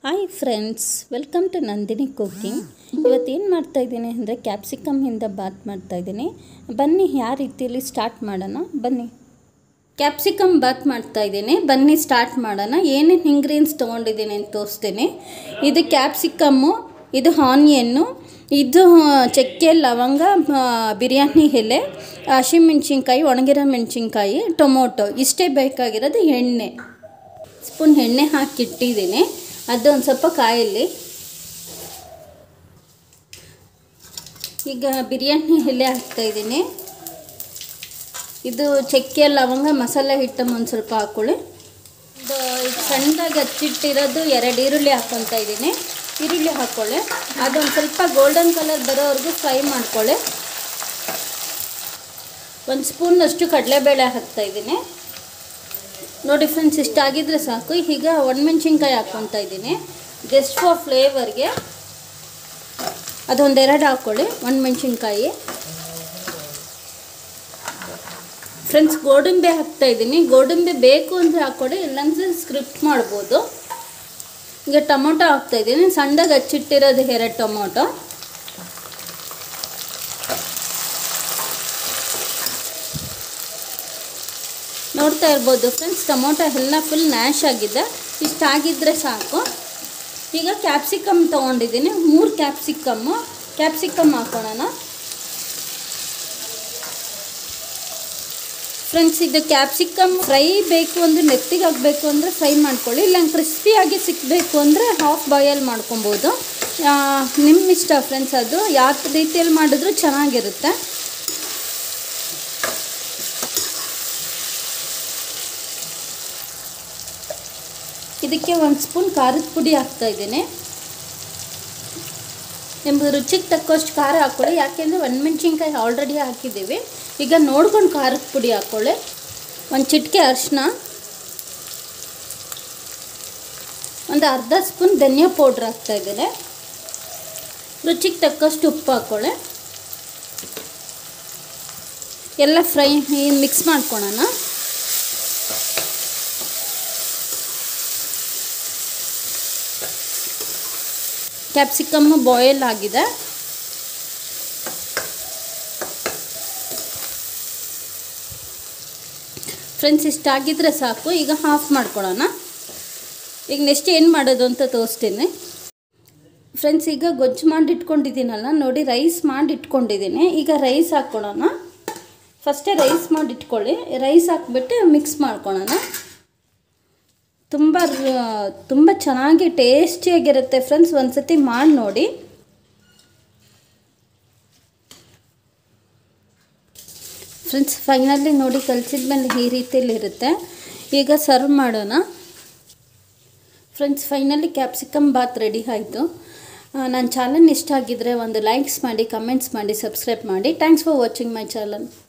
hi friends welcome to Nandini cooking ಇವತ್ತೇನು ಮಾಡ್ತಾ ಇದ್ದೀನಿ ಅಂದರೆ ಕ್ಯಾಪ್ಸಿಕಮ್ಮಿಂದ ಬಾತ್ ಮಾಡ್ತಾ ಇದ್ದೀನಿ ಬನ್ನಿ ಯಾವ ರೀತಿಯಲ್ಲಿ ಸ್ಟಾರ್ಟ್ ಮಾಡೋಣ ಬನ್ನಿ ಕ್ಯಾಪ್ಸಿಕಮ್ ಬಾತ್ ಮಾಡ್ತಾ ಇದ್ದೀನಿ ಬನ್ನಿ ಸ್ಟಾರ್ಟ್ ಮಾಡೋಣ ಏನೇನು ಇಂಗ್ರೀಡಿಯನ್ಸ್ ತೊಗೊಂಡಿದ್ದೀನಿ ಅಂತ ತೋರಿಸ್ತೀನಿ ಇದು ಕ್ಯಾಪ್ಸಿಕಮ್ಮು ಇದು ಆನಿಯನ್ನು ಇದು ಚಕ್ಕೆ ಲವಂಗ ಆ, ಬಿರಿಯಾನಿ ಎಲೆ ಹಸಿಮೆಣ್ಸಿನ್ಕಾಯಿ ಒಣಗಿರೋ ಮೆಣಸಿನ್ಕಾಯಿ ಟೊಮೊಟೊ ಇಷ್ಟೇ ಬೇಕಾಗಿರೋದು ಎಣ್ಣೆ ಸ್ಪೂನ್ ಎಣ್ಣೆ ಹಾಕಿಟ್ಟಿದ್ದೀನಿ ಅದು ಒಂದು ಸ್ವಲ್ಪ ಕಾಯಲ್ಲಿ ಈಗ ಬಿರಿಯಾನಿ ಎಲೆ ಹಾಕ್ತಾಯಿದ್ದೀನಿ ಇದು ಚಕ್ಕೆ ಲವಂಗ ಮಸಾಲೆ ಹಿಟ್ಟು ಒಂದು ಸ್ವಲ್ಪ ಹಾಕ್ಕೊಳ್ಳಿ ಇದು ಇದು ಸಣ್ಣದಾಗಿ ಹಚ್ಚಿಟ್ಟಿರೋದು ಎರಡು ಈರುಳ್ಳಿ ಹಾಕ್ಕೊತಾ ಇದ್ದೀನಿ ಈರುಳ್ಳಿ ಹಾಕ್ಕೊಳ್ಳಿ ಅದೊಂದು ಸ್ವಲ್ಪ ಗೋಲ್ಡನ್ ಕಲರ್ ಬರೋವರೆಗೂ ಫ್ರೈ ಮಾಡ್ಕೊಳ್ಳಿ ಒಂದು ಸ್ಪೂನಷ್ಟು ಕಡಲೆಬೇಳೆ ಹಾಕ್ತಾಯಿದ್ದೀನಿ ನೋಡಿ ಫ್ರೆಂಡ್ಸ್ ಇಷ್ಟ ಆಗಿದ್ರೆ ಸಾಕು ಈಗ ಒಣಮೆಣ್ಸಿನ್ಕಾಯಿ ಹಾಕ್ಕೊತಾ ಇದ್ದೀನಿ ಜಸ್ಟ್ ಫಾರ್ ಫ್ಲೇವರ್ಗೆ ಅದೊಂದೆರಡು ಹಾಕ್ಕೊಳ್ಳಿ ಒಣಮೆಣ್ಸಿನ್ಕಾಯಿ ಫ್ರೆಂಡ್ಸ್ ಗೋಡಂಬಿ ಹಾಕ್ತಾ ಇದ್ದೀನಿ ಗೋಡಂಬಿ ಬೇಕು ಅಂದರೆ ಹಾಕ್ಕೊಡಿ ಇಲ್ಲಾಂದರೆ ಸ್ಕ್ರಿಪ್ಟ್ ಮಾಡ್ಬೋದು ಈಗ ಟೊಮೊಟೊ ಹಾಕ್ತಾ ಇದ್ದೀನಿ ಸಣ್ಣದಾಗಿ ಹಚ್ಚಿಟ್ಟಿರೋದು ಎರಡು ಟೊಮೊಟೊ ನೋಡ್ತಾ ಇರ್ಬೋದು ಫ್ರೆಂಡ್ಸ್ ಟೊಮೊಟೊ ಎಲ್ಲ ಫುಲ್ ನ್ಯಾಶ್ ಆಗಿದೆ ಇಷ್ಟ ಆಗಿದ್ದರೆ ಸಾಕು ಈಗ ಕ್ಯಾಪ್ಸಿಕಮ್ ತೊಗೊಂಡಿದ್ದೀನಿ ಮೂರು ಕ್ಯಾಪ್ಸಿಕಮ್ಮು ಕ್ಯಾಪ್ಸಿಕಮ್ ಹಾಕೋಣ ಫ್ರೆಂಡ್ಸ್ ಇದು ಕ್ಯಾಪ್ಸಿಕಮ್ ಫ್ರೈ ಬೇಕು ಅಂದರೆ ನೆತ್ತಿಗೆ ಆಗಬೇಕು ಅಂದರೆ ಫ್ರೈ ಮಾಡ್ಕೊಳ್ಳಿ ಇಲ್ಲ ಕ್ರಿಸ್ಪಿಯಾಗಿ ಸಿಕ್ಕಬೇಕು ಅಂದರೆ ಹಾಫ್ ಬಾಯಲ್ ಮಾಡ್ಕೊಬೋದು ಆ, ನಿಮ್ಮ ಇಷ್ಟ ಫ್ರೆಂಡ್ಸ್ ಅದು ಯಾವ ರೀತಿಯಲ್ಲಿ ಮಾಡಿದ್ರೂ ಚೆನ್ನಾಗಿರುತ್ತೆ ಇದಕ್ಕೆ ಒಂದು ಸ್ಪೂನ್ ಖಾರದ ಪುಡಿ ಹಾಕ್ತಾ ಇದ್ದೀನಿ ನಿಮ್ಮದು ರುಚಿಗೆ ತಕ್ಕಷ್ಟು ಖಾರ ಹಾಕ್ಕೊಳ್ಳಿ ಯಾಕೆಂದರೆ ಒಣಮೆಣ್ಸಿನ್ಕಾಯಿ ಆಲ್ರೆಡಿ ಹಾಕಿದ್ದೀವಿ ಈಗ ನೋಡ್ಕೊಂಡು ಖಾರದ ಪುಡಿ ಹಾಕ್ಕೊಳ್ಳಿ ಒಂದು ಚಿಟಿಕೆ ಅರಿಶಿನ ಒಂದು ಅರ್ಧ ಸ್ಪೂನ್ ಧನಿಯಾ ಪೌಡ್ರ್ ಹಾಕ್ತಾ ಇದ್ದೀನಿ ರುಚಿಗೆ ತಕ್ಕಷ್ಟು ಉಪ್ಪು ಹಾಕ್ಕೊಳ್ಳಿ ಎಲ್ಲ ಫ್ರೈ ಮಿಕ್ಸ್ ಮಾಡ್ಕೊಳ್ಳೋಣ ಕ್ಯಾಪ್ಸಿಕಮ್ ಬಾಯ್ಲ್ ಆಗಿದೆ ಫ್ರೆಂಡ್ಸ್ ಇಷ್ಟ ಆಗಿದ್ರೆ ಸಾಕು ಈಗ ಹಾಫ್ ಮಾಡ್ಕೊಳ್ಳೋಣ ಈಗ ನೆಕ್ಸ್ಟ್ ಏನು ಮಾಡೋದು ಅಂತ ತೋರಿಸ್ತೀನಿ ಫ್ರೆಂಡ್ಸ್ ಈಗ ಗೊಜ್ಜು ಮಾಡಿ ಇಟ್ಕೊಂಡಿದ್ದೀನಲ್ಲ ನೋಡಿ ರೈಸ್ ಮಾಡಿ ಇಟ್ಕೊಂಡಿದ್ದೀನಿ ಈಗ ರೈಸ್ ಹಾಕ್ಕೊಳ್ಳೋಣ ಫಸ್ಟೇ ರೈಸ್ ಮಾಡಿ ಇಟ್ಕೊಳ್ಳಿ ರೈಸ್ ಹಾಕ್ಬಿಟ್ಟು ಮಿಕ್ಸ್ ಮಾಡ್ಕೊಳ್ಳೋಣ ತುಂಬ ರ- ತುಂಬ ಚೆನ್ನಾಗಿ ಟೇಸ್ಟಿಯಾಗಿರುತ್ತೆ ಫ್ರೆಂಡ್ಸ್ ಒಂದು ಸತಿ ಮಾಡಿ ನೋಡಿ ಫ್ರೆಂಡ್ಸ್ ಫೈನಲಿ ನೋಡಿ ಕಲಿಸಿದ ಮೇಲೆ ಈ ರೀತಿಯಲ್ಲಿ ಇರುತ್ತೆ ಈಗ ಸರ್ವ್ ಮಾಡೋಣ friends finally capsicum bath ready ಆಯಿತು ನನ್ನ ಚಾನಲ್ ಇಷ್ಟ ಆಗಿದ್ದರೆ ಒಂದು ಲೈಕ್ಸ್ ಮಾಡಿ ಕಮೆಂಟ್ಸ್ ಮಾಡಿ ಸಬ್ಸ್ಕ್ರೈಬ್ ಮಾಡಿ thanks for watching my channel